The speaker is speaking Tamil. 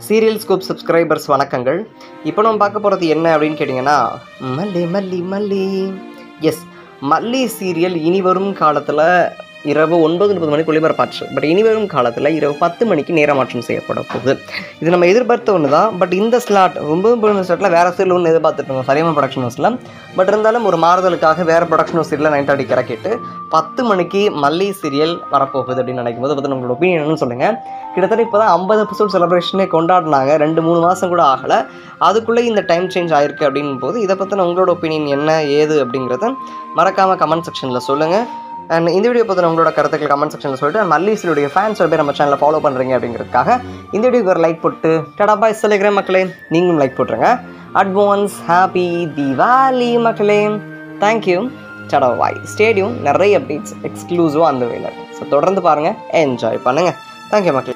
சீரியல் ஸ்கூப் சப்ஸ்கிரைபர்ஸ் வணக்கங்கள் இப்போ நம்ம பார்க்க போகிறது என்ன அப்படின்னு கேட்டிங்கன்னா மல்லி மல்லி மல்லி எஸ் மல்லி சீரியல் இனி வரும் காலத்தில் இரவு ஒன்பது முப்பது மணிக்கு ஒளிபரப்பாச்சு பட் இனி வரும் காலத்தில் இரவு பத்து மணிக்கு நேர மாற்றம் செய்யப்பட போகுது இது நம்ம எதிர்பார்த்த ஒன்று தான் பட் இந்த ஸ்லாட் ஒன்பது முப்பது ஸ்லாட்டில் வேறு சீரியல் ஒன்று எதிர்பார்த்துட்டு இருக்கோம் சரியான ப்ரொடக்ஷன் ஹவுஸில் பட் இருந்தாலும் ஒரு மாறுதலுக்காக வேறு production house serial nine thirty கேட்டு பத்து மணிக்கு மல்லி சீரியல் வரப்போகுது அப்படின்னு நினைக்கும் போது பற்றி உங்களோட ஒப்பீனியன் சொல்லுங்கள் கிட்டத்தட்ட இப்போ தான் ஐம்பது எபிசோட் செலிப்ரேஷனே கொண்டாடினாங்க ரெண்டு மூணு மாதம் கூட ஆகலை அதுக்குள்ளே இந்த டைம் சேஞ்ச் ஆயிருக்கு அப்படின் போது இதை பற்றின உங்களோட ஒப்பீனியன் என்ன ஏது அப்படிங்கிறத மறக்காமல் கமெண்ட் செக்ஷனில் சொல்லுங்கள் அண்ட் இந்த வீடியோ பற்றின உங்களோட கருத்துக்கள் கமெண்ட் செக்ஷனில் சொல்லிட்டு மல்லிஸுடைய ஃபேன்ஸ் பேர் நம்ம சேனலை ஃபாலோ பண்ணுறீங்க அப்படிங்கிறதுக்காக இந்த வீடியோக்கு ஒரு லைக் போட்டு டடா பாய் சொல்லிக்கிறேன் மக்களே நீங்களும் லைக் போட்டுருங்க அட்வான்ஸ் ஹாப்பி தீபாவளி மக்களே தேங்க்யூ டடா பாய் ஸ்டேடியம் நிறைய அப்டேட்ஸ் எக்ஸ்க்ளூசிவாக அந்த வேலை ஸோ தொடர்ந்து பாருங்கள் என்ஜாய் பண்ணுங்கள் தேங்க்யூ மக்களே